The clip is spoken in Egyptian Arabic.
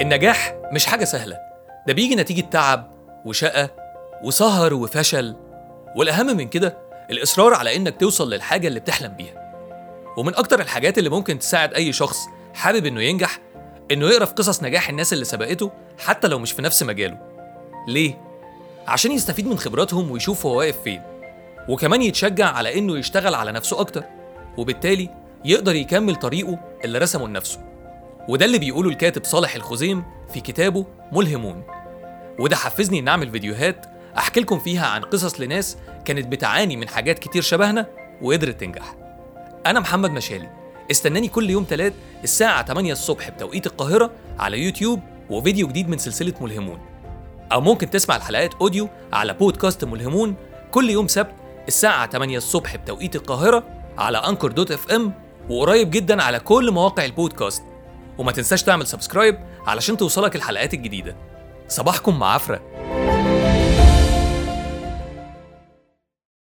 النجاح مش حاجة سهلة ده بيجي نتيجة تعب وشقة وسهر وفشل والأهم من كده الإصرار على إنك توصل للحاجة اللي بتحلم بيها ومن أكتر الحاجات اللي ممكن تساعد أي شخص حابب إنه ينجح إنه يقرأ في قصص نجاح الناس اللي سبقته حتى لو مش في نفس مجاله ليه؟ عشان يستفيد من خبراتهم ويشوف هو واقف فين وكمان يتشجع على إنه يشتغل على نفسه أكتر وبالتالي يقدر يكمل طريقه اللي رسمه لنفسه وده اللي بيقوله الكاتب صالح الخزيم في كتابه ملهمون وده حفزني إن أعمل فيديوهات أحكي لكم فيها عن قصص لناس كانت بتعاني من حاجات كتير شبهنا وقدرت تنجح أنا محمد مشالي استناني كل يوم تلات الساعة 8 الصبح بتوقيت القاهرة على يوتيوب وفيديو جديد من سلسلة ملهمون أو ممكن تسمع الحلقات أوديو على بودكاست ملهمون كل يوم سبت الساعة 8 الصبح بتوقيت القاهرة على أنكر دوت اف ام وقريب جدا على كل مواقع البودكاست وما تنساش تعمل سبسكرايب علشان توصلك الحلقات الجديدة صباحكم مع عفرة